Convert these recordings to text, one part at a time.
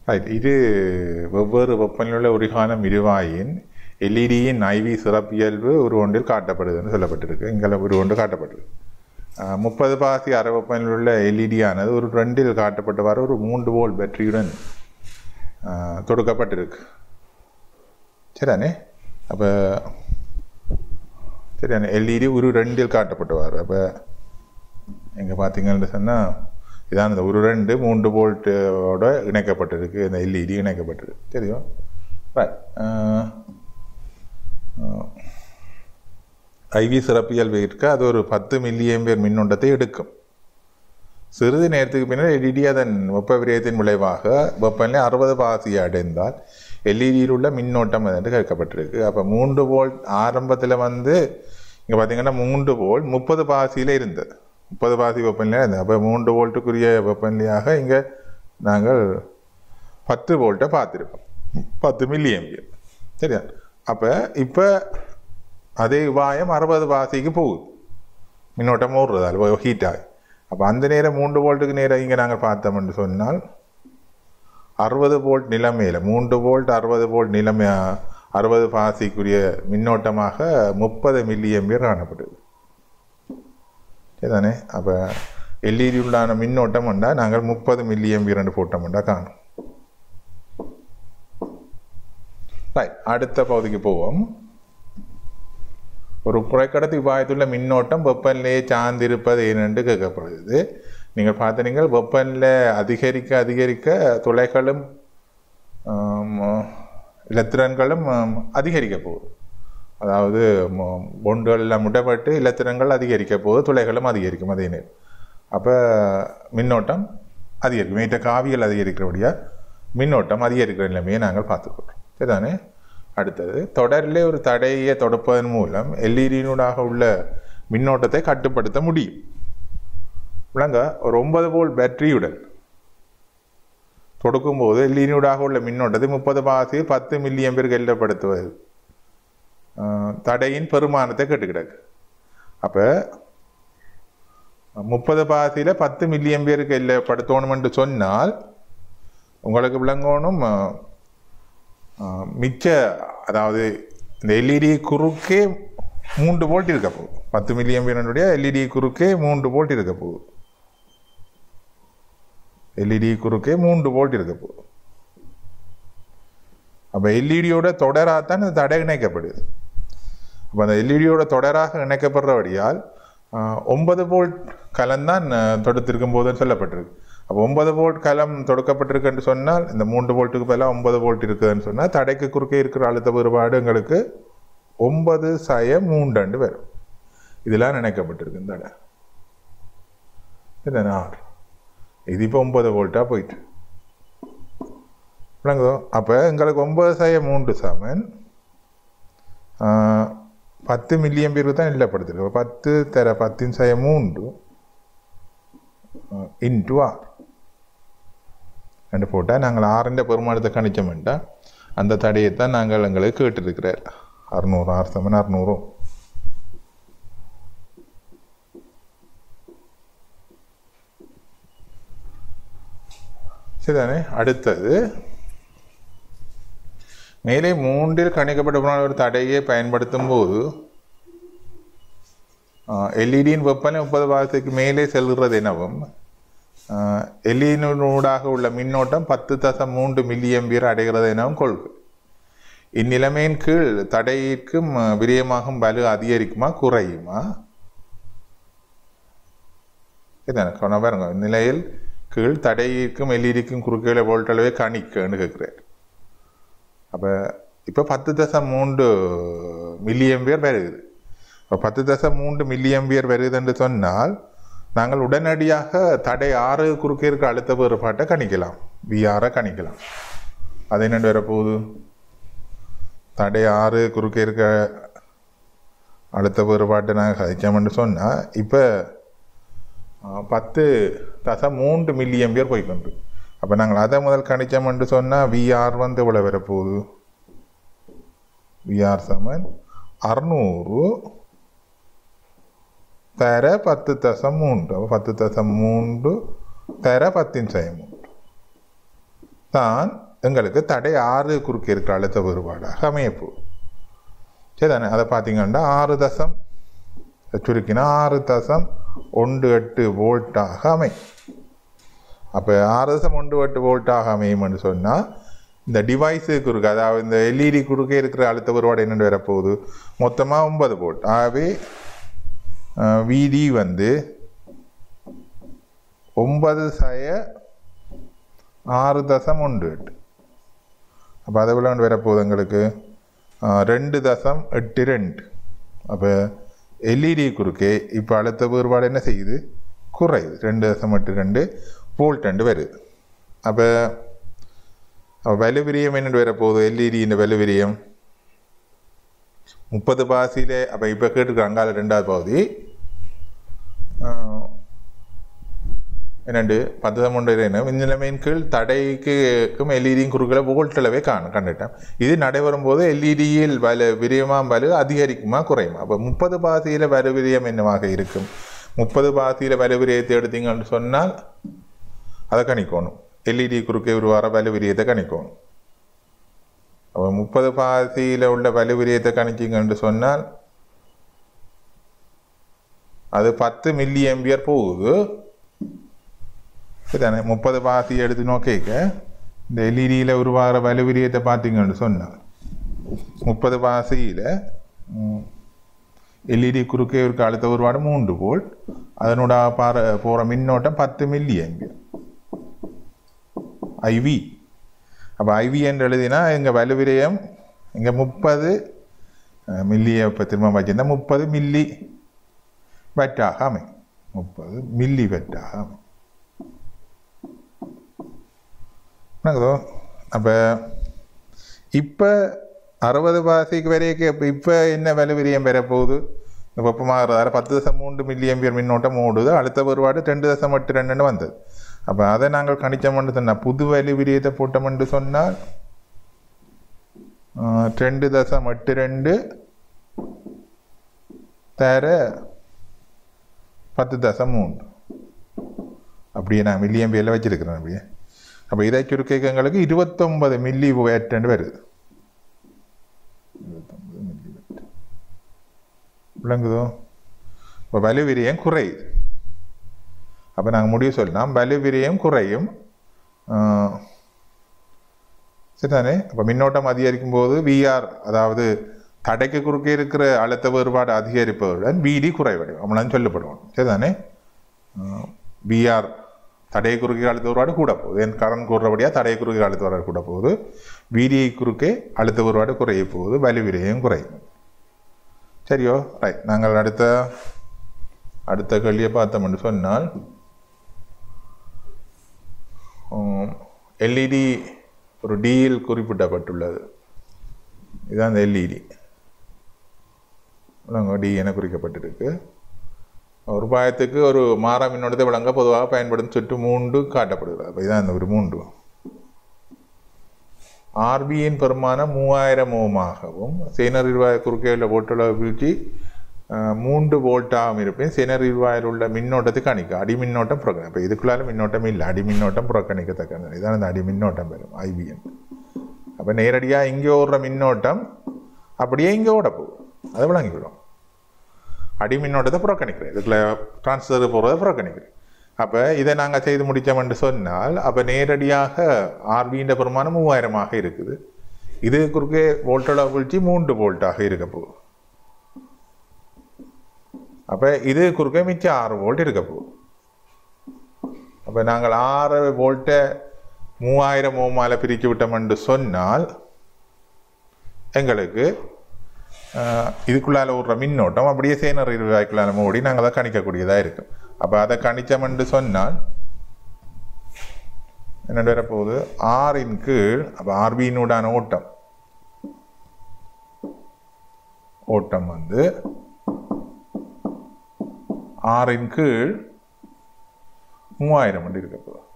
Right இது வெவ்வேறு வெப்பநிலையுள்ள உரிகானம் இருவாயின் எல்இடியின் IV சிறப்பியல்பு ஒரு ஒன்றில் காட்டப்படுதுன்னு சொல்லப்பட்டிருக்கு இங்கே ஒரு ஒன்று காட்டப்பட்டிருக்கு ஆஹ் முப்பது பாசி அரை வெப்பநிலையுள்ள எல்இடி ஆனது ஒரு ரெண்டில் காட்டப்பட்டவாறு ஒரு மூன்று வோல்ட் பேட்டரியுடன் ஆஹ் தொடுக்கப்பட்டிருக்கு சரிதானே அப்போ சரிதானே எல்இடி ஒரு ரெண்டில் காட்டப்பட்டவாறு அப்போ இங்கே பார்த்தீங்கன்னு சொன்னால் இதான் இந்த ஒரு ரெண்டு மூன்று வோல்ட்டோட இணைக்கப்பட்டிருக்கு இந்த எல்இடி இணைக்கப்பட்டிருக்கு தெரியும் ரைட் ஐவி சிறப்பியல்பு இருக்க அது ஒரு பத்து மில்லியம்பியர் மின்னோட்டத்தை எடுக்கும் சிறிது நேரத்துக்கு பின்னர் எல்இடி அதன் வெப்ப விரயத்தின் விளைவாக வெப்பநிலை அறுபது பாசியை அடைந்தால் எல்இடியில் உள்ள மின்னோட்டம் என்று கேட்கப்பட்டிருக்கு அப்போ மூன்று வோல்ட் ஆரம்பத்தில் வந்து இங்கே பார்த்தீங்கன்னா மூன்று வோல்ட் முப்பது பாசியில் இருந்தது முப்பது பாசி வெப்பநிலை இருந்தது அப்போ மூன்று வோல்ட்டுக்குரிய வெப்பநிலையாக இங்கே நாங்கள் பத்து வோல்ட்டை பார்த்துருக்கோம் பத்து மில்லி எம்பியர் சரியா அப்போ இப்போ அதே உபாயம் அறுபது பாசிக்கு போகுது மின்னோட்டம் ஓடுறதால் ஹீட் ஆகி அப்போ அந்த நேரம் மூன்று வோல்ட்டுக்கு நேரம் இங்கே நாங்கள் பார்த்தோம்னு சொன்னால் அறுபது வோல்ட் நிலைமையில் மூன்று வோல்ட் அறுபது வோல்ட் நிலைமை அறுபது பாசிக்குரிய மின்னோட்டமாக முப்பது மில்லி எம்பியர் காணப்படுது சரிதானே அப்போ எல்இடி உள்ளான மின்னோட்டம் உண்டா நாங்கள் முப்பது மில்லி எம்பியர் போட்டோம்டா காணும் ரைட் அடுத்த பகுதிக்கு போவோம் ஒரு குறைக்கடத்தி உபாயத்துள்ள மின்னோட்டம் வெப்பநிலையை சார்ந்திருப்பது ஏனென்று கேட்கப்படுகிறது நீங்கள் பார்த்தீங்கள் வெப்பநிலை அதிகரிக்க அதிகரிக்க துளைகளும் ஆம், இலத்திரன்களும் ஆம், அதிகரிக்க போகுது அதாவது பொண்டுகள் எல்லாம் முடப்பட்டு இலத்திரன்கள் அதிகரிக்க போகுது துளைகளும் அதிகரிக்கும் அதே நேரம் அப்போ மின்னோட்டம் அதிகரிக்கும் மீட்ட காவிகள் அதிகரிக்கிறபடியாக மின்னோட்டம் அதிகரிக்கிற நிலைமையை நாங்கள் பார்த்துக்கிறோம் சரிதானே அடுத்தது தொடரிலே ஒரு தடையை தொடுப்பதன் மூலம் எல்இடியினூடாக உள்ள மின்னோட்டத்தை கட்டுப்படுத்த முடியும் விளங்க ஒரு ஒன்பது போல் பேட்டரியுடன் தொடுக்கும்போது எல்இடியூடாக உள்ள மின்னோட்டத்தை முப்பது பாசி பத்து மில்லியன் பேருக்கு எல்லப்படுத்துவது தடையின் பெருமானத்தை கேட்டு கிடக்கு அப்போ முப்பது பாசியில் பத்து மில்லியன் பேருக்கு எல்லப்படுத்தணும்னு சொன்னால் உங்களுக்கு விளங்கணும் அஹ், அஹ், மிச்ச அதாவது இந்த எல்இடி குறுக்கே மூன்று வோல்ட் இருக்க போகுது பத்து மில்லியன் பேருடைய எல்இடி குறுக்கே மூன்று வோல்ட் இருக்க போகுது எல்இடி குறுக்கே மூன்று வோல்ட் இருக்க போகுது அப்போ எல்இடியோட தொடராகத்தான் இந்த தடை இணைக்கப்படுது அப்போ அந்த எல்இடியோட தொடராக இணைக்கப்படுறபடியால் ஆஹ், ஒன்பது வோல்ட் கலம்தான் ஆஹ், தொடுத்திருக்கும் போதுன்னு சொல்லப்பட்டிருக்கு அப்போ ஒன்பது வோல்ட் கலம் தொடுக்கப்பட்டிருக்குன்னு சொன்னால் இந்த மூன்று வோல்ட்டுக்கு பதிலாக ஒன்பது வோல்ட் இருக்குதுன்னு சொன்னால் தடைக்கு குறுக்கே இருக்கிற அழுத்த வேறுபாடு எங்களுக்கு ஒன்பது சய மூண்டண்டு வரும் இதெல்லாம் நினைக்கப்பட்டிருக்கு இந்த தடை இதுதானே ஆறு இது இப்போ ஒன்பது வோல்ட்டாக போயிட்டு விளங்குதோ அப்போ எங்களுக்கு ஒன்பது சய மூன்று சமன் ஆஹ், பத்து மில்லியன் பேருக்கு தான் இல்லப்படுத்திருக்கு பத்து தர பத்தின் சய மூன்று இன்டு ஆர் ரெண்டு போட்டால் நாங்கள் ஆறிൻ്റെ பெருமானத்தை கணிச்சோம்ட்டா அந்த தடையைத்தான் நாங்கள் எங்களுக்கு கேட்டிருக்கிறார் அறுநூறு ஆறு சமன் அறுநூறும் சரிதானே அடுத்தது மேலே மூன்றில் கணிக்கப்பட்ட ஒரு தடையை பயன்படுத்தும் போது எல்இடியின் வெப்பநிலை முப்பது பாகத்துக்கு மேலே செல்கிறது எனவும் எல்இடியினூடாக உள்ள மின்னோட்டம் பத்து தசம் மூன்று மில்லியம்பியர் அடைகிறது எனவும் கொள்கை இந்நிலைமையின் கீழ் தடையிற்கும் அஹ், விரயமாகும் வலு அதிகரிக்குமா குறையுமா இதான கவனம் பாருங்க இந்நிலையில் கீழ் தடையிற்கும் எல்இடிக்கும் குறுக்கீழ வோல்ட்டளவே கணிக்கன்னு கேட்குறாரு அப்போ இப்போ பத்து தசம் மூன்று மில்லியம்பியர் வருகுது இப்போ பத்து தசம் மூன்று மில்லியம்பியர் வருது என்று சொன்னால் நாங்கள் உடனடியாக தடை ஆறு குறுக்கே இருக்க அழுத்த வேறுபாட்டை கணிக்கலாம் விஆரை கணிக்கலாம் அது என்னென்று வரப்போகுது தடை ஆறு குறுக்கே இருக்க அழுத்த வேறுபாட்டை நாங்கள் கழிச்சோம்னு சொன்னால் இப்போ பத்து தசம் மூன்று மில்லியம்பியர் போய்க்கொண்டு அப்போ நாங்கள் அதை முதல் கணிச்சோம்னு சொன்னால் விஆர் வந்து இவ்வளோ வரப்போகுது விஆர் சமன் அறுநூறு தர பத்து தசம் மூன்று அப்போ பத்து தசம் மூன்று தர பத்தின் செய்ய மூன்று தான் எங்களுக்கு தடை ஆறு குறுக்கே இருக்கிற அழுத்த வேறுபாடாக அமையப்போகுது சரிதானே அதை பார்த்தீங்கன்னா ஆறு தசம் சுருக்கினா ஆறு தசம் ஒன்று எட்டு வோல்ட்டாக அமையும் அப்போ ஆறு தசம் ஒன்று எட்டு வோல்ட்டாக அமையும்னு சொன்னால் இந்த டிவைஸு குறுக்கு அதாவது இந்த எல்இடி குறுக்கே இருக்கிற அழுத்த வேறுபாடு என்னென்னு வரப்போகுது மொத்தமாக ஒன்பது வோல்ட் ஆகவே விடி வந்து ஒன்பது சய ஆறு தசம் ஒன்று எட்டு அப்போ அதை விட வரப்போகுது எங்களுக்கு ஆ, ரெண்டு தசம் எட்டு ரெண்டு அப்போ எல்இடி குறுக்கே இப்போ அழுத்த வேறுபாடு என்ன செய்யுது குறையுது ரெண்டு தசம் எட்டு ரெண்டு வோல்ட் ரெண்டு வருது அப்போ அப்போ விலை விரியம் என்னென்னு வரப்போகுது எல்இடியின் விலை விரியம் முப்பது பாசியிலே அப்போ இப்போ கேட்டுருக்காங்க அதில் ரெண்டாவது பகுதி என்னண்டு பத்து சமொண்டு இந்நிலைமையின் கீழ் தடைக்கும் எல்இடியும் குறுக்களை வோல்ட்டளவே காண கண்டுட்டேன் இது நடைபெறும் போது எல்இடியில் வலு விரியமாம் வலு அதிகரிக்குமா குறையுமா அப்போ முப்பது பாசியில் வலு விரியம் என்னவாக இருக்கும் முப்பது பாசியில் வலு விரியத்தை எடுத்தீங்கன்னு சொன்னால் அதை கணிக்கணும் எல்இடி குறுக்கே உருவார வலு விரியத்தை கணிக்கணும் அப்போ முப்பது பாசியில் உள்ள வலு விரியத்தை கணிச்சிங்கன்னு சொன்னால் அது பத்து மில்லி எம்பியர் போகுது சரிதானே முப்பது பாசி எடுத்து நோக்கிக்க இந்த எல்இடியில் உருவாகிற வலுவிரியத்தை பார்த்தீங்கன்னு சொன்னால் முப்பது பாசியில் எல்இடி குறுக்கே இருக்க அழுத்த ஒருபாடு மூன்று வோல்ட் அதனோட பார போகிற மின்னோட்டம் பத்து மில்லி எம்பியர் ஐவி அப்போ ஐவி என்று எழுதினா எங்கள் வலுவிரயம் இங்கே முப்பது மில்லியை இப்போ திரும்ப வச்சிருந்தா முப்பது மில்லி வெட்டாக அமையும் முப்பது மில்லி வெட்டாக அமையும் என்னங்குதோ அப்போ இப்போ அறுபது பாசிக்கு வரைக்கும் இப்போ இப்போ என்ன விலை விரியம் பெற போகுது இந்த வெப்பமாகிறதால பத்து தசம் மூன்று மில்லியன் பேர் மின்னோட்டம் ஓடுது அடுத்த ஒருபாடு ரெண்டு தசம் எட்டு ரெண்டுன்னு வந்தது அப்போ அதை நாங்கள் கணிச்சோம்னு சொன்னால் புது வலி விரியத்தை போட்டோம்னு சொன்னால் ஆ, ரெண்டு தசம் எட்டு ரெண்டு தர பத்து தசம் மூன்று அப்படியே நான் மில்லியன் பேரில் வச்சிருக்கிறேன் அப்படியே அப்போ இதை சுருக்கங்களுக்கு இருபத்தொன்பது மில்லி வேட்டுன்னு வருது இருபத்தொன்பது மில்லி வேட் விளங்குதோ இப்போ வலு விரியம் குறையுது அப்போ நாங்கள் முடிவு சொல்லலாம் வலு விரியம் குறையும் ஆஹ், சரிதானே அப்போ மின்னோட்டம் அதிகரிக்கும் போது விஆர் அதாவது தடைக்கு குறுக்கே இருக்கிற அழுத்த வேறுபாடு அதிகரிப்பதுடன் விடி குறைவடையும் நம்மளாம் சொல்லப்படுவோம் சரிதானே பிஆர் தடைய குறுக்கே அழுத்த ஒருபாடு கூட போகுது என் கரண்ட் கூடுறபடியாக தடைய குறுக்கே அழுத்த ஒருபாடு கூட போகுது வீடியை குறுக்கே அழுத்த ஒருபாடு குறைய போகுது வலி விரையும் குறையும் சரியோ ரைட் நாங்கள் அடுத்த அடுத்த கேள்வியை பார்த்தோம்னு சொன்னால் எல்இடி ஒரு டியில் குறிப்பிடப்பட்டுள்ளது இதுதான் அந்த எல்இடி டி என குறிக்கப்பட்டிருக்கு ஒரு பாயத்துக்கு ஒரு மாறா மின்னோட்டத்தை வழங்க பொதுவாக பயன்படும் சுற்று மூன்று காட்டப்படுகிறது அப்போ இதான் இந்த ஒரு மூன்று ஆர்பியின் பெருமானம் மூவாயிரம் ஓமாகவும் சேனர் இருவாய் குறுக்கே உள்ள வோல்ட்டுள்ள வீழ்ச்சி அஹ், மூன்று வோல்ட்டாகவும் இருப்பேன் சேனர் இருவாயில் உள்ள மின்னோட்டத்தை கணிக்க அடி மின்னோட்டம் புறக்கணி இப்போ இதுக்குள்ளால மின்னோட்டம் இல்லை அடி மின்னோட்டம் புறக்கணிக்கத்தக்கது இதான் இந்த அடி மின்னோட்டம் வரும் ஐபிஎன் அப்போ நேரடியாக இங்கே ஓடுற மின்னோட்டம் அப்படியே இங்கே ஓட போகும் அதை விளங்கிவிடும் அடி மின்னோட்டத்தை புறக்கணிக்கிறேன் இதுக்குள்ள டிரான்ஸ்ஃபர் போகிறத புறக்கணிக்கிறேன் அப்போ இதை நாங்கள் செய்து முடித்தோம்னு சொன்னால் அப்போ நேரடியாக ஆர்பியின் பெருமானம் மூவாயிரமாக இருக்குது இது குறுக்கே வோல்ட்டோட வீழ்ச்சி மூன்று வோல்ட்டாக இருக்க போகுது அப்போ இது குறுக்கே மிச்சம் ஆறு வோல்ட் இருக்க போகுது அப்போ நாங்கள் ஆறு வோல்ட்டை மூவாயிரம் ஓமால பிரித்து விட்டோம்னு சொன்னால் எங்களுக்கு ஆஹ், இதுக்குள்ளால விடுற மின்னோட்டம் அப்படியே சேனர் இருவாய்க்குள்ளால மூடி நாங்கள் அதை கணிக்கக்கூடியதாக இருக்கும் அப்போ அதை கணிச்சோம்னு சொன்னால் என்ன வரப்போகுது ஆறின் கீழ் அப்போ ஆர்பியினூடான ஓட்டம் ஓட்டம் வந்து ஆறின் கீழ் மூவாயிரம் வண்டி இருக்க போகுது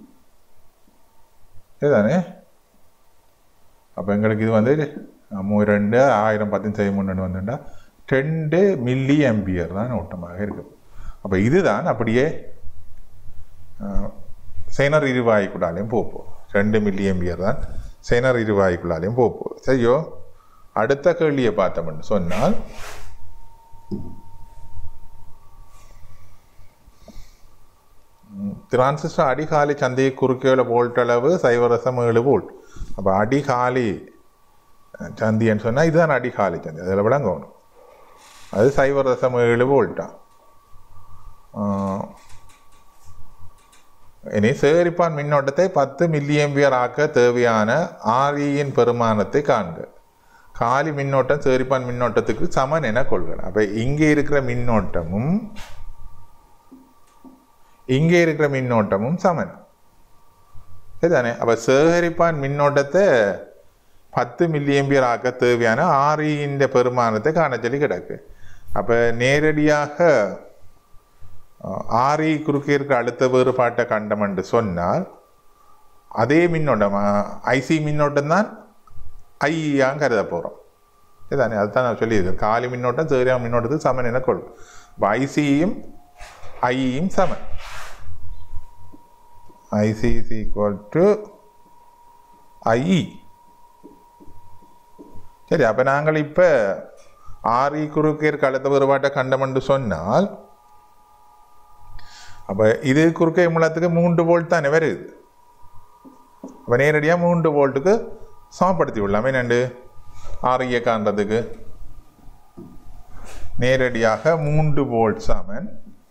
சரிதானே அப்போ எங்களுக்கு இது வந்து மூ ரெண்டு ஆயிரம் பத்து செய்ய முன்னு வந்துட்டா ரெண்டு மில்லி ஆம்பியர் தான் ஓட்டமாக இருக்கு அப்போ இதுதான் அப்படியே சேனர் இருவாய்க்குடாலையும் போப்போம் ரெண்டு மில்லியன் பியர் தான் சேனர் இருவாய்க்குள்ளாலையும் போக போகுது சரியோ அடுத்த கேள்வியை பார்த்தோம்னு சொன்னால் டிரான்சிஸ்டர் அடிகாலி சந்தையை குறுக்கேல வோல்ட் அளவு சைவரசம் ஏழு வோல்ட் அப்போ அடிகாலி சந்தின்னு சொன்னால் இதுதான் அடிகாலி சந்தி அதில் விளங்கணும் அது சைவரசம் ஏழு வோல்ட்டா இனி சேகரிப்பான் மின்னோட்டத்தை பத்து மில்லியம்பியர் ஆக்க தேவையான ஆரியின் பெருமானத்தை காண்க காலி மின்னோட்டம் சேகரிப்பான் மின்னோட்டத்துக்கு சமன் என கொள்க அப்போ இங்கே இருக்கிற மின்னோட்டமும் இங்கே இருக்கிற மின்னோட்டமும் சமன் சரிதானே அப்போ சேகரிப்பான் மின்னோட்டத்தை பத்து மில்லியம்பியர் ஆக்க தேவையான ஆரியின் பெருமானத்தை காண சொல்லி கிடக்கு அப்போ நேரடியாக ஆரி குறுக்கே இருக்க அடுத்த வேறுபாட்டை கண்டம் என்று சொன்னால் அதே மின்னோட்டம் ஐசி மின்னோட்டம் தான் ஐயாக கருத போகிறோம் இதுதானே அதுதான் நான் சொல்லியிருக்கேன் காலி மின்னோட்டம் சேரியா மின்னோட்டத்துக்கு சமன் என கொள்ளும் இப்போ ஐசியும் ஐயும் சமன் IC is equal to IE சரி அப்போ நாங்கள் இப்போ ஆரி குறுக்கே இருக்க அடுத்த வேறுபாட்டை கண்டம் என்று சொன்னால் அப்போ இது குறுக்கை மூலத்துக்கு மூன்று வோல்ட் தானே வருது அப்போ நேரடியாக மூன்று வோல்ட்டுக்கு சமப்படுத்தி விடலாமே நண்டு ஆரிய காண்றதுக்கு நேரடியாக மூன்று வோல்ட் சமன்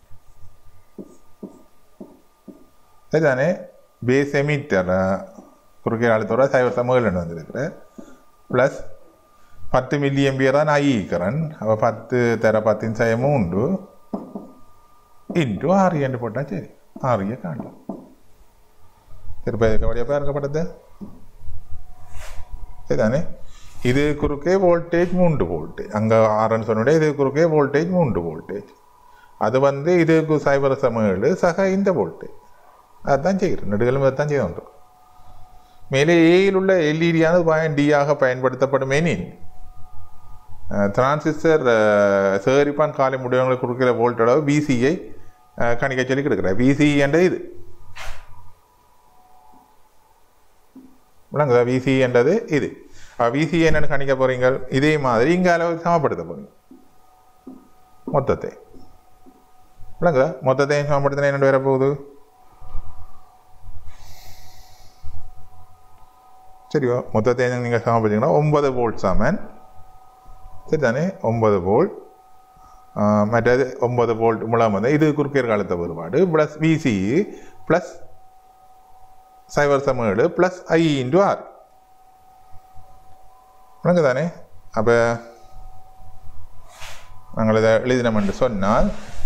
சரிதானே பேஸ் எமிட்டர் குறுக்கை அழுத்தோட சைவர் சமூகம் வந்திருக்கிற ப்ளஸ் பத்து மில்லி எம்பியர் தான் ஐ கரண்ட் அப்போ பத்து தர பத்தின் செய்ய மூன்று இன்ட்டு ஆறு என்று போட்டால் சரி ஆறிய காணலாம் திருப்ப வழியாக பார்க்கப்பட்டது சரிதானே இது குறுக்கே வோல்டேஜ் மூன்று வோல்டேஜ் அங்கே ஆறுன்னு சொன்னோட இது குறுக்கே வோல்டேஜ் மூன்று வோல்டேஜ் அது வந்து இதுக்கு சைபர் சமேழு சக இந்த வோல்டேஜ் அதுதான் செய்கிறேன் நெடுகளும் அதுதான் செய்து கொண்டு மேலே ஏயில் உள்ள எல்இடியானது பாயிண்ட் டியாக பயன்படுத்தப்படும் எனின் டிரான்சிஸ்டர் சேகரிப்பான் காலை முடிவுகளை கொடுக்கிற வோல்ட் அளவு பிசியை கணிக்க சொல்லி கொடுக்குறேன் பிசி என்றது இது விளங்குதா விசி என்றது இது விசி என்னன்னு கணிக்க போறீங்க இதே மாதிரி இங்கே அளவு சமப்படுத்த போறீங்க மொத்தத்தை விளங்குதா மொத்தத்தையும் சமப்படுத்தினா என்ன வரப்போகுது சரியோ மொத்தத்தை நீங்கள் சமப்படுத்திங்கன்னா ஒன்பது வோல்ட் சமன் சரிதானே ஒன்பது வோல்ட் மற்றது ஒன்பது வோல்ட் மூலம் வந்து இது குறுக்கியர் காலத்த வேறுபாடு ப்ளஸ் விசி ப்ளஸ் சைவர் சமேடு ப்ளஸ் ஐ இன்டு ஆர் விளங்கு தானே அப்போ நாங்கள் இதை எழுதினோம் என்று சொன்னால்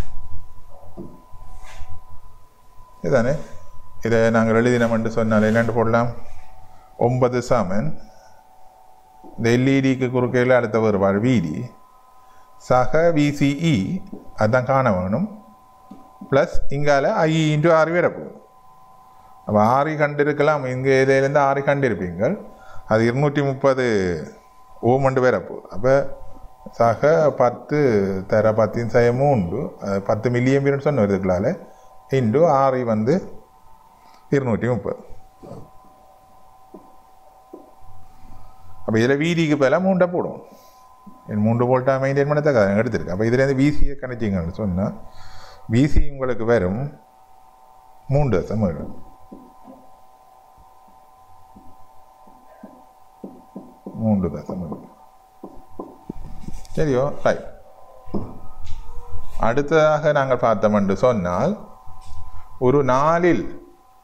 இதுதானே இதை நாங்கள் எழுதினோம் என்று சொன்னால் என்னென்று போடலாம் ஒன்பது சாமன் இந்த எல்இடிக்கு குறுக்கையில் அடுத்த வேறுபாடு விடி சக விசிஇ அதான் காண வேணும் ப்ளஸ் இங்கால ஐ இன்ட்டு ஆறு வரப்போகுது அப்போ ஆறு கண்டிருக்கலாம் இங்கே இதிலேருந்து ஆறு கண்டிருப்பீங்கள் அது இருநூற்றி முப்பது ஓமண்டு வரப்போகுது அப்போ சக பத்து தர பத்தின் செய்ய மூன்று அது பத்து மில்லியன் பீரியட் சொன்ன இதுக்களால் இன்ட்டு ஆறு வந்து இருநூற்றி முப்பது அப்போ இதில் வீதிக்கு பதிலாக மூண்டை போடும் என் மூன்று வோல்ட்டாக மெயின்டைன் பண்ண எடுத்திருக்கு அப்போ இதுலேருந்து விசியை கணச்சிங்கன்னு சொன்னால் விசி உங்களுக்கு வரும் மூன்று தசம் ஏழு மூன்று தசம் ஏழு சரியோ ரைட் அடுத்ததாக நாங்கள் பார்த்தோம் என்று சொன்னால் ஒரு நாளில்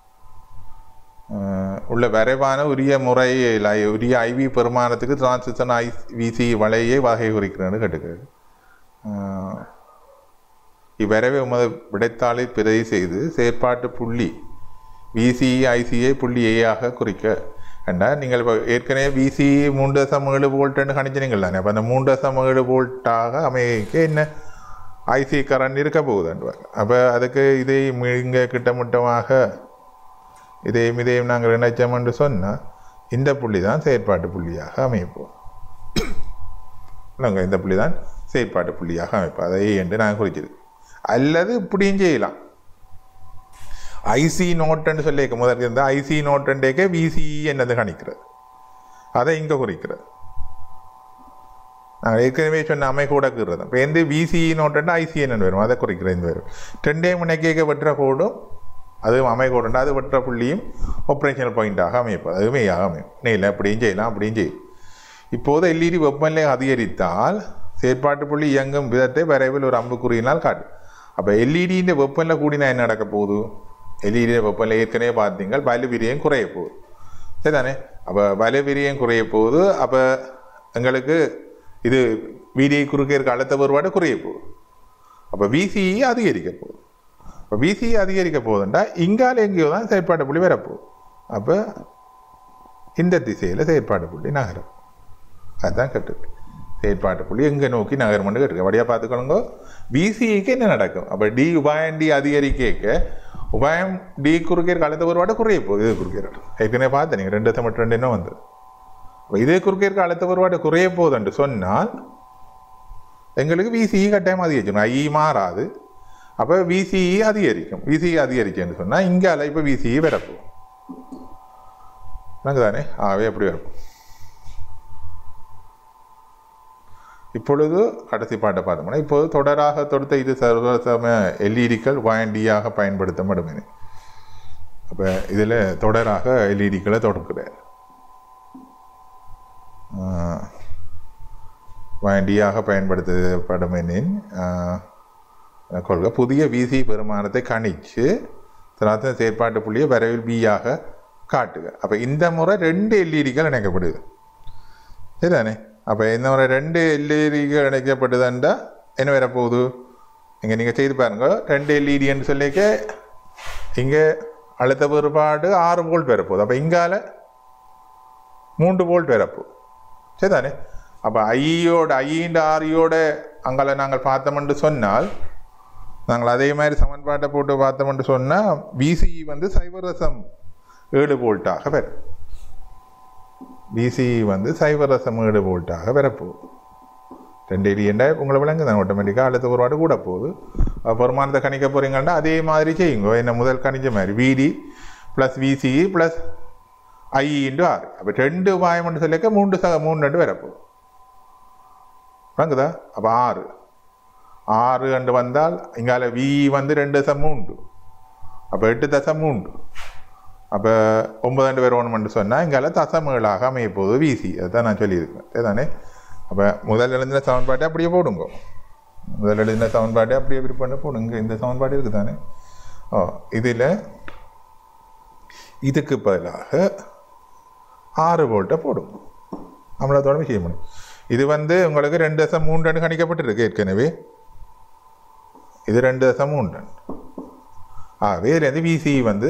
உள்ள விரைவான உரிய முறை உரிய ஐவி பெருமானத்துக்கு டிரான்சிஷன் ஐ விசி வலையை வகை குறிக்கிறேன்னு கேட்டுக்கிறது இவ்விரைவை உமது விடைத்தாளை பிரதி செய்து செயற்பாட்டு புள்ளி விசிஇ ஐசிஐ புள்ளி ஏயாக குறிக்க ஏண்டா நீங்கள் இப்போ ஏற்கனவே விசி மூன்று தசம் ஏழு வோல்ட்டுன்னு கணிச்சினீங்கள் தானே அப்போ அந்த மூன்று தசம் ஏழு வோல்ட்டாக அமைக்க என்ன ஐசி கரண்ட் இருக்க போகுதுன்றாங்க அப்போ அதுக்கு இதை இங்கே கிட்டமுட்டமாக இதையும் இதையும் நாங்கள் இணைச்சோம் என்று சொன்னால் இந்த புள்ளி தான் செயற்பாட்டு புள்ளியாக அமைப்போம் நாங்கள் இந்த புள்ளி தான் செயற்பாட்டு புள்ளியாக அமைப்போம் அதை என்று நாங்கள் குறிச்சிருக்கு அல்லது இப்படியும் செய்யலாம் ஐசி நோட்டுன்னு சொல்லி முதல் இருந்தால் ஐசி நோட்டுண்டேக்க விசிஇ என்னது கணிக்கிறது அதை இங்கே குறிக்கிறது நாங்கள் ஏற்கனவே சொன்ன அமை கூட கீறது இப்போ எந்த விசிஇ நோட்டுன்னா ஐசிஎன்னு வரும் அதை குறிக்கிறது இந்த வரும் ரெண்டே முனைக்கேக்க வெட்டுற கோடும் அதுவும் அமை கோடுண்டா அது வெட்டுற புள்ளியும் ஆப்ரேஷனல் பாயிண்டாக அமைப்பது அதுவுமே அமையும் நீல அப்படியும் செய்யலாம் அப்படியும் செய்யும் இப்போது எல்இடி வெப்பநிலை அதிகரித்தால் செயற்பாட்டு புள்ளி இயங்கும் விதத்தை விரைவில் ஒரு அம்புக்குறியினால் காட்டு அப்போ எல்இடியின் வெப்பநிலை கூடினா என்ன நடக்க போகுது எல்இடி வெப்பநிலை ஏற்கனவே பார்த்தீங்கள் வலு விரியம் குறைய போகுது சரிதானே அப்போ வலு விரியம் குறைய போகுது அப்போ எங்களுக்கு இது வீடியை குறுக்கே இருக்க அழுத்த வேறுபாடு குறைய போகுது அப்போ விசிஇ அதிகரிக்க போகுது இப்போ விசிஇ அதிகரிக்க போகுதுண்டா இங்கால எங்கேயோ தான் செயற்பாடு புள்ளி வரப்போகுது அப்போ இந்த திசையில் செயற்பாடு புள்ளி நகரும் அதுதான் கேட்டுருக்கு செயற்பாட்டு புள்ளி எங்கே நோக்கி நகரம்னு கேட்டுருக்கு வழியாக பார்த்துக்கணுங்க பிசிஇக்கு என்ன நடக்கும் அப்போ டி உபாயம் டி அதிகரிக்க உபாயம் டி குறுக்கே கலந்த ஒருபாடு குறைய போகுது இது குறுக்கே ஏற்கனவே பார்த்தேன் நீங்கள் ரெண்டு தமிழ் ரெண்டு என்ன வந்து அப்போ இதே குறுக்கே இருக்க அழுத்த ஒருபாடு குறைய போகுதுன்னு சொன்னால் எங்களுக்கு விசிஇ கட்டாயம் அதிகரிக்கணும் ஐஇ மாறாது அப்போ விசிஇ அதிகரிக்கும் விசிஇ அதிகரிக்குன்னு சொன்னால் இங்கால இப்போ விசிஇ வரப்போகும் தானே ஆவே அப்படி வரப்போம் இப்பொழுது கடைசி பாட்டை பார்த்தோம்னா இப்போது தொடராக தொடுத்த இது சர்வசம எல்இடிக்கள் வாயண்டியாக பயன்படுத்தப்படும் என அப்போ இதில் தொடராக எல்இடிக்களை தொடர்கிறார் வாயண்டியாக பயன்படுத்தப்படும் எனின் கொள்கை புதிய விசி பெருமானத்தை கணிச்சு சனாத்தன செயற்பாட்டு புள்ளியை விரைவில் பியாக காட்டுக அப்போ இந்த முறை ரெண்டு எல்இடிகள் இணைக்கப்படுது சரிதானே அப்போ இந்த முறை ரெண்டு எல்இடிகள் இணைக்கப்படுதுண்டா என்ன வரப்போகுது இங்கே நீங்கள் செய்து பாருங்க ரெண்டு எல்இடின்னு சொல்லிக்க இங்கே அழுத்த வேறுபாடு ஆறு வோல்ட் வரப்போகுது அப்போ இங்கால மூன்று வோல்ட் வரப்போகுது சரிதானே அப்போ ஐயோட ஐயின்ற ஆரியோட அங்கால நாங்கள் பார்த்தோம்னு சொன்னால் நாங்கள் அதே மாதிரி சமன்பாட்டை போட்டு பார்த்தோம்னு சொன்னால் விசிஇ வந்து சைவரசம் ஏழு வோல்ட்டாக வரும் பிசிஇ வந்து சைவரசம் ஏழு வோல்ட்டாக வரப்போகுது ரெண்டு எலியண்டா உங்களை விளங்கு தான் ஆட்டோமேட்டிக்காக அடுத்த ஒரு வாட்டு கூட போகுது வருமானத்தை கணிக்க போகிறீங்கன்னா அதே மாதிரி செய்யுங்க என்ன முதல் கணிச்ச மாதிரி VD plus VCE plus I into R அப்போ ரெண்டு வாயம்னு சொல்லிக்க மூன்று சக மூணு ரெண்டு வரப்போகுது விளங்குதா அப்போ ஆறு ஆறு ரெண்டு வந்தால் இங்கால வி வந்து ரெண்டு தசம் மூன்று அப்போ எட்டு தசம் மூன்று அப்போ ஒன்பது ரெண்டு பேர் ஒன்று சொன்னால் இங்கால தசமேளாக அமைய போகுது விசி அதுதான் நான் சொல்லியிருக்கேன் சரிதானே அப்போ முதல் எழுதின சமன்பாட்டை அப்படியே போடுங்க முதல் எழுதின சமன்பாட்டை அப்படியே விருப்பம் போடுங்க இந்த சமன்பாடு இருக்குது தானே ஓ இதில் இதுக்கு பதிலாக ஆறு வோல்ட்டை போடும் நம்மளத்தோட விஷயம் முடியும் இது வந்து உங்களுக்கு ரெண்டு தசம் மூன்று டன் கணிக்கப்பட்டிருக்கு ஏற்கனவே இது ரெண்டு தசம் மூன்று டன் ஆகவே இதுலேருந்து விசி வந்து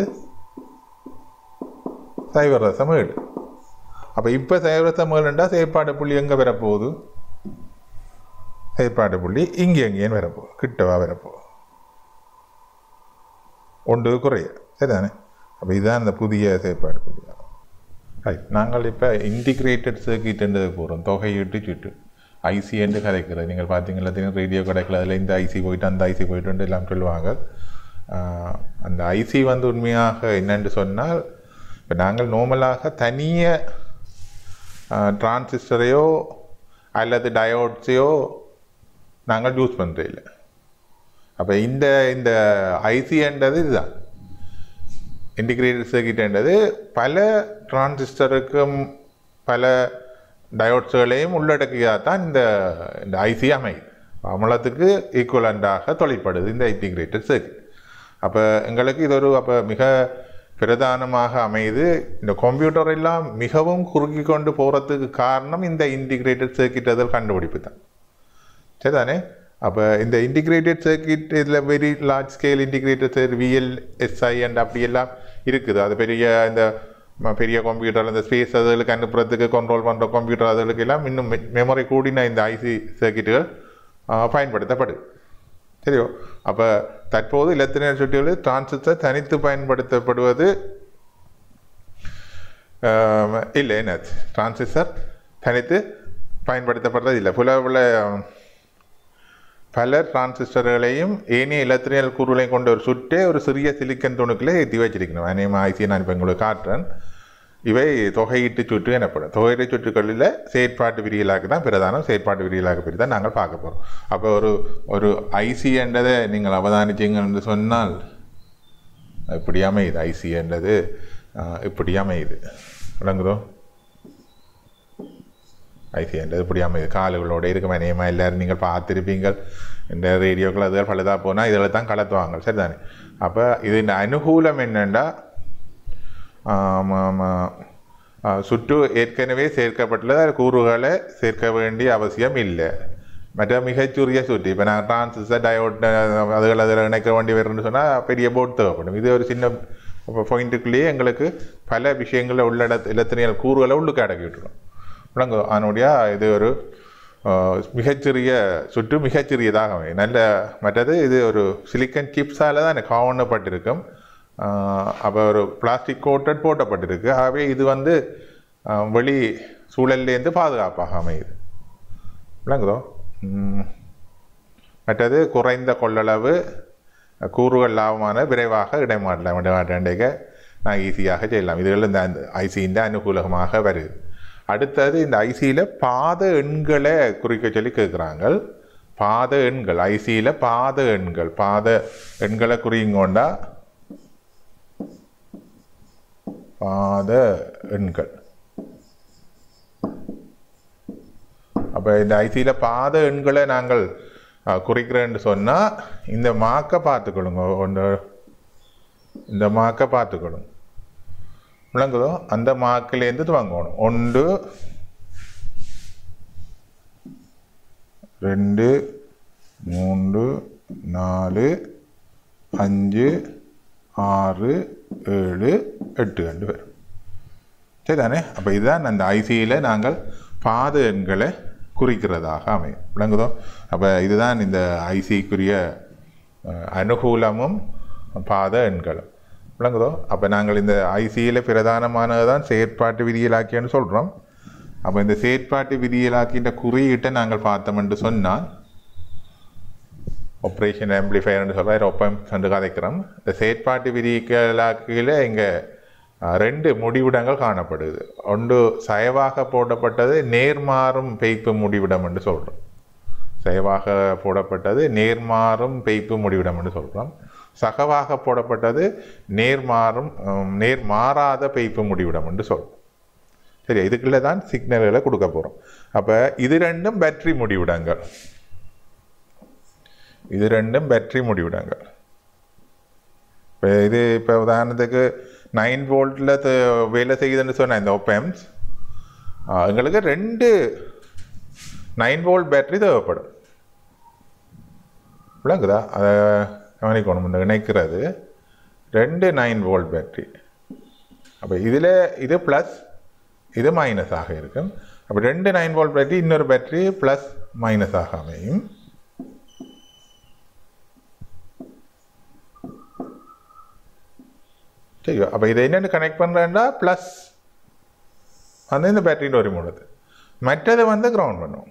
சைவர் ரசம் ஏழு அப்போ இப்போ சைவர் ரசம் ஏழுண்டா செயற்பாடு புள்ளி எங்கே வரப்போகுது செயற்பாடு புள்ளி இங்கே எங்கேன்னு வரப்போகுது கிட்டவா வரப்போகுது ஒன்று குறைய சரிதானே அப்போ இதுதான் இந்த புதிய செயற்பாடு புள்ளி ரைட் நாங்கள் இப்போ இன்டிகிரேட்டட் சர்க்கிட்ன்றது போகிறோம் தொகையிட்டு சுட்டு ஐசி என்று கதைக்கிறது நீங்கள் பார்த்தீங்களா தெரியும் ரேடியோ கிடைக்கல அதில் இந்த ஐசி போயிட்டு அந்த ஐசி போயிட்டு எல்லாம் சொல்லுவாங்க ஆஹ் அந்த ஐசி வந்து உண்மையாக என்னென்று சொன்னால் இப்போ நாங்கள் நார்மலாக தனிய டிரான்சிஸ்டரையோ அல்லது டயோட்ஸையோ நாங்கள் யூஸ் பண்ணுறதில்ல அப்போ இந்த இந்த ஐசின்றது இதுதான் இன்டிகிரேட்டட் சர்க்கிட்ன்றது பல டிரான்சிஸ்டருக்கும் பல டயோட்ஸுகளையும் உள்ளடக்கியாக தான் இந்த இந்த ஐசி அமையுது அமலத்துக்கு ஈக்குவலண்டாக தொழிற்படுது இந்த இன்டிகிரேட்டட் சர்க்கிட் அப்போ எங்களுக்கு இது ஒரு அப்போ மிக பிரதானமாக அமையுது இந்த கம்ப்யூட்டர் எல்லாம் மிகவும் குறுக்கி கொண்டு போகிறதுக்கு காரணம் இந்த இன்டிகிரேட்டட் சர்க்கிட் அதில் கண்டுபிடிப்பு தான் சரிதானே அப்போ இந்த இன்டிகிரேட்டட் சர்க்கிட் இதில் very large scale integrated circuit VLSI and அப்படியெல்லாம் இருக்குது அது பெரிய இந்த ம- பெரிய கம்ப்யூட்டர் இந்த ஸ்பேஸ் அதுகளுக்கு அனுப்புறதுக்கு கண்ட்ரோல் பண்ணுற கம்ப்யூட்டர் அதுகளுக்கு எல்லாம் இன்னும் மெமரி கூடின இந்த ஐசி சர்க்கிட்டுகள் பயன்படுத்தப்படுது சரியோ அப்போ தற்போது இலத்தினர் சுட்டிகளில் டிரான்சிஸ்டர் தனித்து பயன்படுத்தப்படுவது ஆஹ், இல்லை என்ன டிரான்சிஸ்டர் தனித்து பயன்படுத்தப்படுறது இல்லை புல புல பல டிரான்சிஸ்டர்களையும் ஏனைய இலத்திரியல் கூறுகளையும் கொண்ட ஒரு சுற்றே ஒரு சிறிய சிலிக்கன் துணுக்கில் ஏற்றி வச்சிருக்கணும் அநேகமாக ஐசியை நான் இப்போ உங்களுக்கு காட்டுறேன் இவை தொகையீட்டு சுற்று எனப்படும் தொகையீட்டு சுற்றுகளில் செயற்பாட்டு விரியலாக்கு தான் பிரதானம் செயற்பாட்டு விரியலாக்கு பற்றி தான் நாங்கள் பார்க்க போகிறோம் அப்போ ஒரு ஒரு ஐசி என்றதை நீங்கள் அவதானிச்சீங்க என்று சொன்னால் இப்படி அமையுது ஐசி என்றது ஆஹ், இப்படி அமையுது விளங்குதோ ஐசி என்றது இப்படி அமையுது காலுகளோட இருக்கும் அநேகமாக எல்லாரும் நீங்கள் பார்த்துருப்பீங்கள் இந்த ரேடியோக்கள் அதுகள் பழுதாக போனால் இதில் தான் கலத்துவாங்க சரிதானே அப்போ இதன் அனுகூலம் என்னென்னா ஆமாம், ஆமாம். ஆ, சுற்று ஏற்கனவே சேர்க்கப்பட்டுள்ள கூறுகளை சேர்க்க வேண்டிய அவசியம் இல்லை மற்ற மிகச்சுரிய சுற்று இப்போ நான் டிரான்சிஸ்டர் டயோட் அதுகள் அதில் இணைக்க வேண்டி வரும்னு சொன்னால் பெரிய போர்ட் தேவைப்படும் இது ஒரு சின்ன பாயிண்ட்டுக்குள்ளேயே எங்களுக்கு பல விஷயங்களில் உள்ளட இலத்தினியல் கூறுகளை உள்ளுக்கு அடக்கி விட்டுரும் விளங்கு அதனுடைய இது ஒரு ஆ, மிகச்சிறிய சுற்று மிகச்சிறியதாக அமையும் நல்ல மற்றது இது ஒரு சிலிக்கன் சிப்ஸால் தான் எனக்கு காவணப்பட்டிருக்கும் அப்போ ஒரு பிளாஸ்டிக் கோட்டட் போட்டப்பட்டிருக்கு ஆகவே இது வந்து ஆ, வெளி சூழல்லேருந்து பாதுகாப்பாக அமையுது விளங்குதோ ம். மற்றது குறைந்த கொள்ளளவு கூறுகள் லாபமான விரைவாக இடைமாடலாம் இடைமாட்டேக்க நான் ஈஸியாக செய்யலாம் இதுகள் இந்த ஐசியின் அனுகூலமாக வருது அடுத்தது இந்த ஐசியில் பாத எண்களை குறிக்க சொல்லி கேட்குறாங்க பாத எண்கள் ஐசியில் பாத எண்கள் பாத எண்களை குறியுங்கொண்டா பாத எண்கள் அப்போ இந்த ஐசியில் பாத எண்களை நாங்கள் அஹ், குறிக்கிறேன்னு சொன்னால் இந்த மாக்கை பார்த்துக்கொள்ளுங்க ஒன்று இந்த மாக்கை பார்த்துக்கொள்ளுங்க விளங்குதோ அந்த மாக்கிலேருந்து துவங்கணும் ஒன்று ரெண்டு மூன்று நாலு அஞ்சு ஆறு ஏழு எட்டு ரெண்டு பேர் சரிதானே அப்போ இதுதான் அந்த ஐசியில் நாங்கள் பாத எண்களை குறிக்கிறதாக அமையும் விளங்குதோ அப்போ இதுதான் இந்த ஐசிக்குரிய அஹ், அனுகூலமும் பாத எண்களும் விளங்குதோ அப்போ நாங்கள் இந்த ஐசியில் பிரதானமானது தான் செயற்பாட்டு விதியலாக்கியன்னு சொல்கிறோம் அப்போ இந்த செயற்பாட்டு விதியலாக்கின்ற குறியீட்டை நாங்கள் பார்த்தோம் என்று சொன்னால் ஆப்ரேஷன் ஆம்பிளிஃபயர்னு சொல்கிறார் ஒப்பம் கண்டு கதைக்கிறோம் இந்த செயற்பாட்டு விதிகளாக்கியில் இங்கே ரெண்டு முடிவிடங்கள் காணப்படுது ஒன்று சயவாக போடப்பட்டது நேர்மாறும் பெய்ப்பு முடிவிடம் என்று சொல்கிறோம் சயவாக போடப்பட்டது நேர்மாறும் பெய்ப்பு முடிவிடம் என்று சொல்கிறோம் சகவாக போடப்பட்டது நேர்மாறும் ஹம், நேர்மாறாத பெய்ப்பு முடிவிடம் என்று சொல்கிறோம் சரி இதுக்குள்ளே தான் சிக்னல்களை கொடுக்க போகிறோம் அப்போ இது ரெண்டும் பேட்டரி முடிவிடங்கள் இது ரெண்டும் பேட்டரி முடிவிடங்கள் இப்போ இது இப்போ உதாரணத்துக்கு நைன் வோல்ட்டில் வேலை செய்யுதுன்னு சொன்ன இந்த ஒப்பம்ஸ் எங்களுக்கு ரெண்டு நைன் வோல்ட் பேட்டரி தேவைப்படும் விளங்குதா அதை கவனிக்கணும் இந்த இணைக்கிறது ரெண்டு நைன் வோல்ட் பேட்டரி அப்போ இதில் இது ப்ளஸ் இது மைனஸாக இருக்கும் அப்போ ரெண்டு நைன் வோல்ட் பேட்டரி இன்னொரு பேட்டரி ப்ளஸ் மைனஸாக அமையும் சரி அப்போ இதை என்னென்னு கனெக்ட் பண்ணுறேன்டா ப்ளஸ் வந்து இந்த பேட்டரியில் ஒரு மூணுது மற்றதை வந்து கிரவுண்ட் பண்ணுவோம்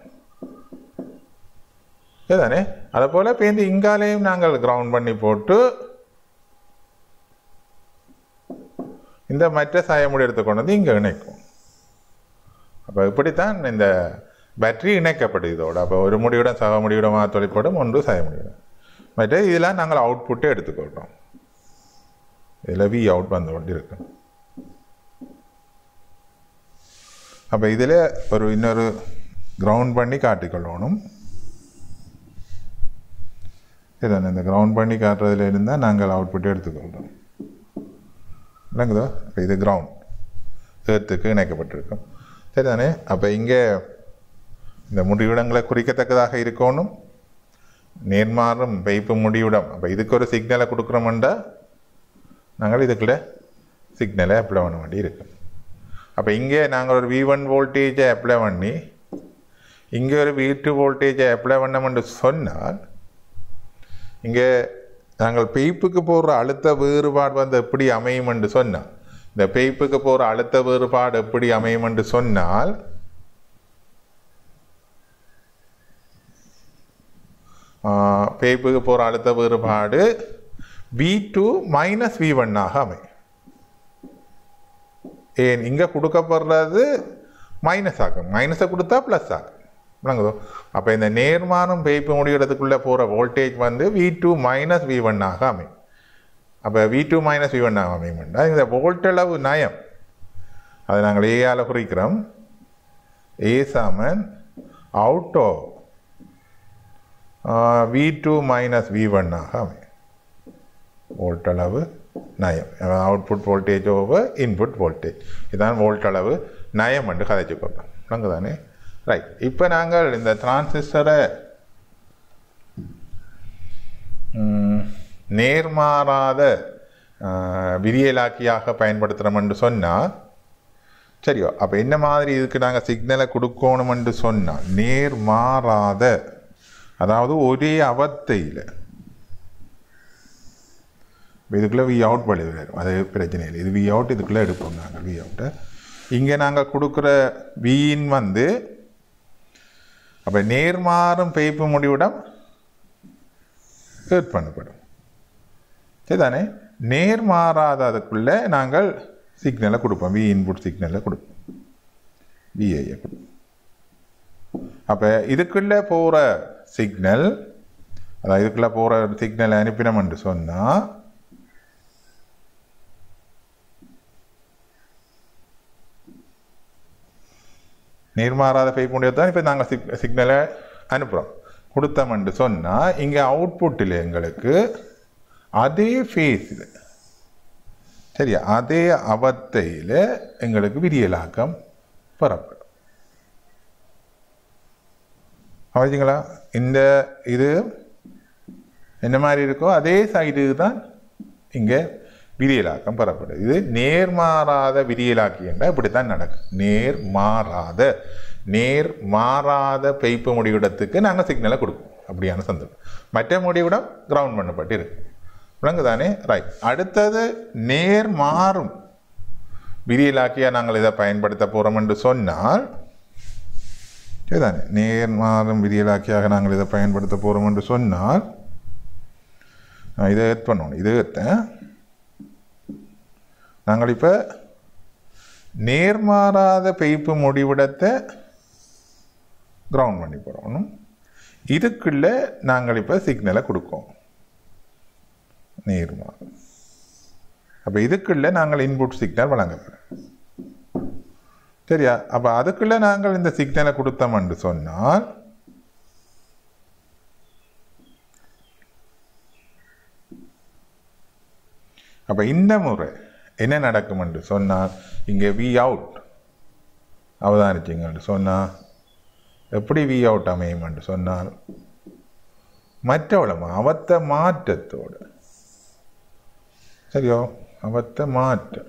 சரிதானே அதை போல் பேருந்து இங்காலையும் நாங்கள் கிரவுண்ட் பண்ணி போட்டு இந்த மற்ற சாயமுடி எடுத்து கொண்டு வந்து இங்கே இணைக்கும் அப்போ இப்படித்தான் இந்த பேட்டரி இணைக்கப்படுது இதோட அப்போ ஒரு முடியுடன் சக முடியுடமாக தொழிற்படும் ஒன்று சாய முடியுடன் மற்ற இதெல்லாம் நாங்கள் அவுட்புட்டே எடுத்துக்கொள்கிறோம் இதில் வி அவுட் வந்து கொண்டு இருக்கு அப்போ இதில் ஒரு இன்னொரு கிரவுண்ட் பண்ணி காட்டிக்கொள்ளணும் இதான் இந்த கிரவுண்ட் பண்ணி காட்டுறதுல இருந்தால் நாங்கள் அவுட்புட்டே எடுத்துக்கொள்கிறோம் விளங்குதோ அப்போ இது கிரவுண்ட் ஏர்த்துக்கு இணைக்கப்பட்டிருக்கும் சரிதானே அப்போ இங்கே இந்த முடிவிடங்களை குறிக்கத்தக்கதாக இருக்கணும் நேர்மாறும் வைப்பு முடிவிடம் அப்போ இதுக்கு ஒரு சிக்னலை கொடுக்குறோம்டா நாங்கள் இதுக்குள்ள சிக்னலை அப்ளை பண்ண வேண்டி இருக்கு அப்போ இங்கே நாங்கள் ஒரு வி ஒன் வோல்டேஜை அப்ளை பண்ணி இங்கே ஒரு வி டூ வோல்டேஜை அப்ளை பண்ணோம்னு சொன்னால் இங்கே நாங்கள் பெய்ப்புக்கு போகிற அழுத்த வேறுபாடு வந்து எப்படி அமையும் என்று சொன்னால் இந்த பெய்ப்புக்கு போகிற அழுத்த வேறுபாடு எப்படி அமையும் என்று சொன்னால் ஆ, பேப்புக்கு போகிற அழுத்த வேறுபாடு வி டூ மைனஸ் வி ஒன்னாக அமையும் ஏன் இங்கே கொடுக்கப்படுறது மைனஸ் ஆகும் மைனஸை கொடுத்தா ப்ளஸ் ஆகும் விளங்குதோ அப்போ இந்த நேர்மானம் பேய்ப்பு முடிகிறதுக்குள்ளே போகிற வோல்டேஜ் வந்து வி டூ மைனஸ் வி ஒன்னாக அமையும் அப்போ வி டூ மைனஸ் வி ஒன்னாக அமையும்டா இந்த வோல்ட்டளவு நயம் அதை நாங்கள் ஏயால் குறிக்கிறோம் ஏ சாமன் out of V two minus V ஒன்னாக அமையும் வோல்ட் அளவு நயம் output voltage over input voltage இதான் வோல்ட் அளவு நயம் என்று கதைச்சுக்கொள்கிறோம் விளங்கு தானே ரைட் இப்போ நாங்கள் இந்த டிரான்சிஸ்டரை ம், நேர்மாறாத ஆஹ், விதியலாக்கியாக பயன்படுத்துகிறோம்னு சொன்னால் சரியோ அப்போ என்ன மாதிரி இதுக்கு நாங்கள் சிக்னலை கொடுக்கணுமென்று சொன்னால் நேர்மாறாத அதாவது ஒரே அவத்தையில் இதுக்குள்ளே வி அவுட் படி வரும் அது பிரச்சனை இல்லை இது வி அவுட் இதுக்குள்ளே எடுப்போம் நாங்கள் வி அவுட்டை இங்கே நாங்கள் கொடுக்குற வியின் வந்து அப்போ நேர்மாறும் பெய்ப்பு முடிவிடம் ஹேர்ட் பண்ணப்படும் சரிதானே நேர்மாறாத அதுக்குள்ளே நாங்கள் சிக்னலை கொடுப்போம் வி இன்புட் சிக்னலை கொடுப்போம் விஐயை கொடுப்போம் அப்போ இதுக்குள்ளே போகிற சிக்னல் அதாவது இதுக்குள்ளே போகிற சிக்னலை அனுப்பினோம்னு சொன்னால் நேர்மாறாத ஃபேக் முடியாது தான் இப்போ நாங்கள் சிக் சிக்னலை அனுப்புகிறோம் கொடுத்தோம்னு சொன்னால் இங்கே அவுட்புட்டில் எங்களுக்கு அதே ஃபேஸில் சரியா அதே அவத்தையில் எங்களுக்கு விரியலாக்கம் பெறப்படும் அவச்சிங்களா இந்த இது என்ன மாதிரி இருக்கோ அதே சைடு தான் இங்கே விரியலாக்கம் பெறப்படுது இது நேர்மாறாத விரியலாக்கி என்றால் இப்படித்தான் நடக்கும் நேர் மாறாத நேர் மாறாத பெய்ப்பு முடிவிடத்துக்கு நாங்கள் சிக்னலை கொடுப்போம் அப்படியான சந்தர்ப்பம் மற்ற முடிவிடம் கிரவுண்ட் பண்ணப்பட்டு இருக்கு விளங்குதானே ரைட் அடுத்தது நேர் மாறும் விரியலாக்கியாக நாங்கள் இதை பயன்படுத்த போகிறோம் என்று சொன்னால் சரிதானே நேர் மாறும் விரியலாக்கியாக நாங்கள் இதை பயன்படுத்த போகிறோம் என்று சொன்னால் நான் இதை ஏத் பண்ணணும் இதை ஏற்றேன் நாங்கள் இப்போ நேர்மாறாத பெய்ப்பு முடிவிடத்தை கிரவுண்ட் பண்ணி போகிறோம் இதுக்குள்ளே நாங்கள் இப்போ சிக்னலை கொடுக்கோம் நேர்மாறு அப்போ இதுக்குள்ளே நாங்கள் இன்புட் சிக்னல் வழங்க போகிறோம் சரியா அப்போ அதுக்குள்ளே நாங்கள் இந்த சிக்னலை கொடுத்தோம்னு சொன்னால் அப்போ இந்த முறை என்ன நடக்கும் என்று சொன்னால் இங்கே வி அவுட் அவதானிச்சிங்கன்னு சொன்னால் எப்படி வி அவுட் அமையும் என்று சொன்னால் மற்றவளம் அவத்த மாற்றத்தோடு சரியோ அவத்த மாற்றம்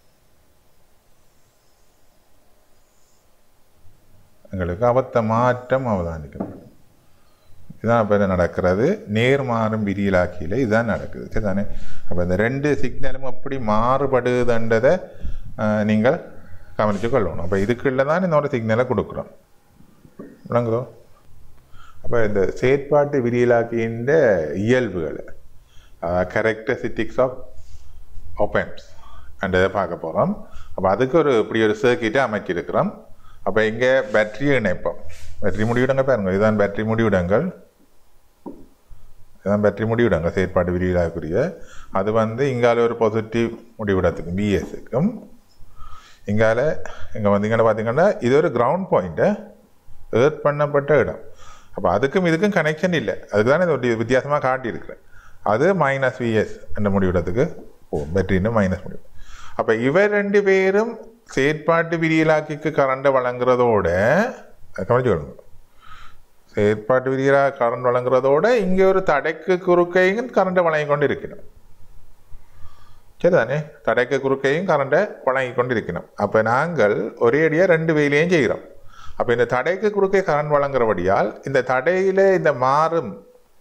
எங்களுக்கு அவத்த மாற்றம் அவதானிக்கப்படும் இதுதான் இப்போ நடக்கிறது நேர்மாறும் விரியலாக்கியில் இதுதான் நடக்குது சரிதானே அப்போ இந்த ரெண்டு சிக்னலும் எப்படி மாறுபடுதுன்றதை ஆஹ், நீங்கள் கவனித்து கொள்ளணும் அப்போ இதுக்குள்ள தான் இன்னொரு சிக்னலை கொடுக்குறோம் விளங்குதோ அப்போ இந்த செயற்பாட்டு விரியலாக்கியின் இயல்புகளை கேரக்டரிஸ்டிக்ஸ் ஆஃப் ஓப்பன்ஸ் அன்றதை பார்க்க போகிறோம் அப்போ அதுக்கு ஒரு இப்படி ஒரு சர்க்கிட்டை அமைச்சிருக்கிறோம் அப்போ இங்கே பேட்டரியை இணைப்போம் பேட்டரி முடிவிடங்கள் பாருங்க இதுதான் பேட்டரி முடிவிடங்கள் இதுதான் பேட்டரி முடிவிடங்கள் செயற்பாட்டு விரிவிலாக்குரிய அது வந்து இங்கால ஒரு பாசிட்டிவ் முடிவிடத்துக்கும் பிஎஸ்ஸுக்கும் இங்கால இங்கே வந்தீங்கன்னா பார்த்தீங்கன்னா இது ஒரு கிரவுண்ட் பாயிண்ட்டை ஏர்த் பண்ணப்பட்ட இடம் அப்போ அதுக்கும் இதுக்கும் கனெக்ஷன் இல்லை அதுக்கு தானே இது ஒரு வித்தியாசமாக காட்டியிருக்கிறேன் அது மைனஸ் விஎஸ் என்ற முடிவிடத்துக்கு போகும் பேட்டரின்னு மைனஸ் முடிவு அப்போ இவர் ரெண்டு பேரும் செயற்பாட்டு விரியலாக்கிக்கு கரண்டை வழங்குறதோட அதை கவனிச்சு கொள்ளுங்க செயற்பாட்டு விரியலா கரண்ட் வழங்குறதோட இங்கே ஒரு தடைக்கு குறுக்கையும் கரண்டை வழங்கி கொண்டு இருக்கணும் சரிதானே தடைக்கு குறுக்கையும் கரண்டை வழங்கி கொண்டு இருக்கணும் அப்போ நாங்கள் ஒரே அடியாக ரெண்டு வேலையும் செய்கிறோம் அப்போ இந்த தடைக்கு குறுக்கே கரண்ட் வழங்குறபடியால் இந்த தடையில இந்த மாறும்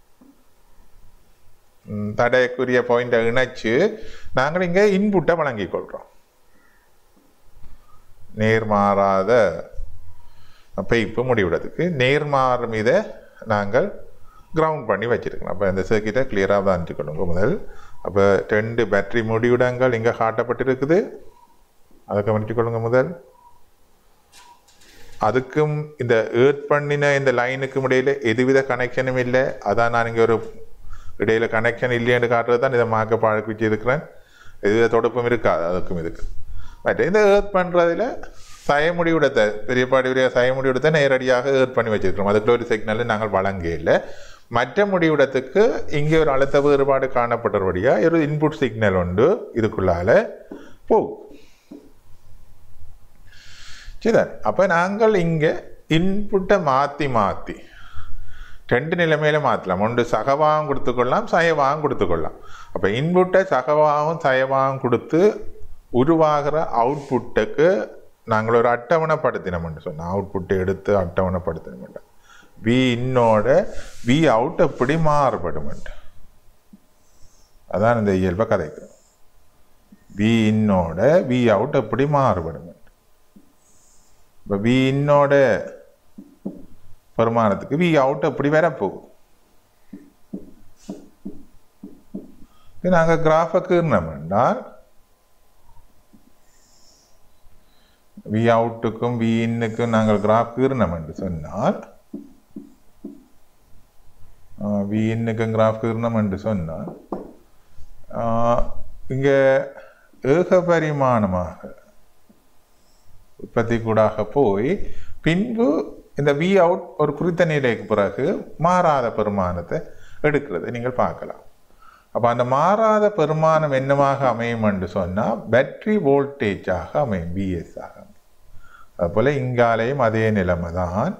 ம், தடைக்குரிய பாயிண்டை இணைச்சு நாங்கள் இங்கே இன்புட்டை வழங்கிக் கொள்கிறோம் நேர்மாறாத பெய்ப்பு முடிவிடத்துக்கு நேர்மாறு மீத நாங்கள் கிரவுண்ட் பண்ணி வச்சிருக்கணும் அப்போ இந்த சர்க்கிட்டை கிளியராக தான் கொள்ளுங்க முதல் அப்போ ரெண்டு பேட்டரி முடிவிடங்கள் இங்கே காட்டப்பட்டிருக்குது அதை கவனித்துக் கொள்ளுங்க முதல் அதுக்கும் இந்த ஏர்த் பண்ணின இந்த லைனுக்கும் இடையில எதுவித கனெக்ஷனும் இல்லை அதான் நான் இங்கே ஒரு இடையில கனெக்ஷன் இல்லைன்னு காட்டுறது தான் இதை மாக்க பழக்கி வச்சிருக்கிறேன் எதுவித தொடப்பும் இருக்காது அதுக்கும் இதுக்கு மற்ற இந்த ஏர்த் பண்ணுறதுல சயமுடிவிடத்தை பெரியப்பாடி உரிய சயமுடிவிடத்தை நேரடியாக ஏர்த் பண்ணி வச்சிருக்கிறோம் அதுக்குள்ள ஒரு சிக்னல் நாங்கள் வழங்க இல்லை மற்ற முடிவிடத்துக்கு இங்கே ஒரு அழுத்த வேறுபாடு காணப்பட்டபடியாக ஒரு இன்புட் சிக்னல் உண்டு இதுக்குள்ளால போகும் சரிதான் அப்போ நாங்கள் இங்கே இன்புட்டை மாற்றி மாற்றி ரெண்டு நிலைமையில மாற்றலாம் ஒன்று சகவாகம் கொடுத்துக்கொள்ளலாம் சயவாகம் கொடுத்துக்கொள்ளலாம் அப்போ இன்புட்டை சகவாகம் சயவாகம் கொடுத்து உருவாகிற அவுட்புட்டுக்கு நாங்கள் ஒரு அட்டவணைப்படுத்தினோம்னு சொன்னோம் அவுட்புட்டை எடுத்து அட்டவணைப்படுத்தினோம் வி இன்னோட வி அவுட் எப்படி மாறுபடும் அதான் இந்த இயல்பை கதைக்கிறோம் வி இன்னோட வி அவுட் எப்படி மாறுபடும் இப்போ வி இன்னோட வருமானத்துக்கு வி அவுட் எப்படி வரப்போகும் இது நாங்கள் கிராஃபை கீறினோம் என்றால் வி அவுட்டுக்கும் வி இன்னுக்கும் நாங்கள் கிராஃப் கீறினோம் என்று சொன்னால் வி இன்னுக்கும் கிராஃப் கீறினோம் என்று சொன்னால் இங்கே ஏகபரிமாணமாக உற்பத்தி கூடாக போய் பின்பு இந்த வி அவுட் ஒரு குறித்த நிலைக்கு பிறகு மாறாத பெருமானத்தை எடுக்கிறது நீங்கள் பார்க்கலாம் அப்போ அந்த மாறாத பெருமானம் என்னவாக அமையும் என்று சொன்னால் பேட்டரி வோல்டேஜாக அமையும் பிஎஸ் ஆக அமையும் அதுபோல் இங்காலேயும் அதே நிலைமை தான்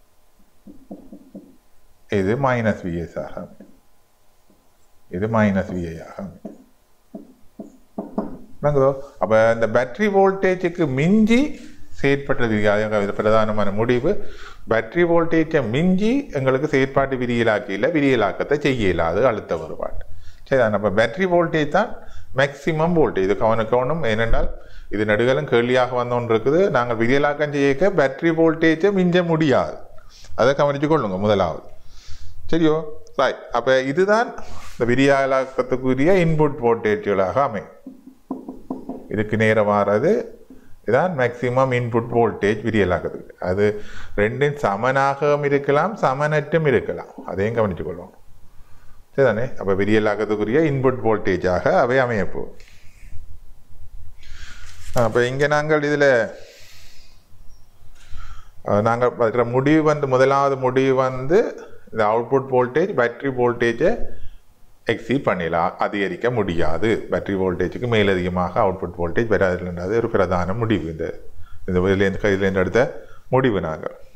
இது மைனஸ் விஎஸ் ஆக அமையும் இது மைனஸ் விஐ ஆக அமையும் விளங்குதோ அப்போ இந்த பேட்டரி வோல்டேஜுக்கு மிஞ்சி செயற்பட்ட விதி அது பிரதானமான முடிவு பேட்டரி வோல்டேஜை மிஞ்சி எங்களுக்கு செயற்பாட்டு விதியிலாக்கியில் விதியிலாக்கத்தை செய்ய இயலாது அழுத்த வேறுபாடு சரி நம்ம பேட்டரி வோல்டேஜ் தான் மேக்சிமம் வோல்டேஜ் இது கவன கவனம் ஏனென்றால் இது நடுகளும் கேள்வியாக வந்தோன்னு இருக்குது நாங்கள் விதியிலாக்கம் செய்ய பேட்டரி வோல்டேஜை மிஞ்ச முடியாது அதை கவனித்து கொள்ளுங்க முதலாவது சரியோ ராய் அப்போ இதுதான் இந்த விதியாலாக்கத்துக்குரிய இன்புட் வோல்டேஜ்களாக அமையும் இதுக்கு நேரம் வாரது இதான் மேக்சிமம் இன்புட் வோல்டேஜ் விரியலாக்குது அது ரெண்டும் சமனாகவும் இருக்கலாம் சமனற்றும் இருக்கலாம் அதையும் கவனித்துக் கொள்வோம் சரிதானே அப்போ விரியலாக்கத்துக்குரிய இன்புட் வோல்டேஜாக அவை அமையப்போகும் அப்போ இங்கே நாங்கள் இதில் நாங்கள் பார்க்குற முடிவு வந்து முதலாவது முடிவு வந்து இந்த அவுட்புட் வோல்டேஜ் பேட்டரி வோல்டேஜை எக்ஸீட் பண்ணிடலாம் அதிகரிக்க முடியாது பேட்டரி வோல்டேஜுக்கு மேலதிகமாக அவுட்புட் வோல்டேஜ் வராதுன்றது ஒரு பிரதான முடிவு இந்த இந்த இதுலேருந்து கையிலேருந்து எடுத்த முடிவு நாங்கள்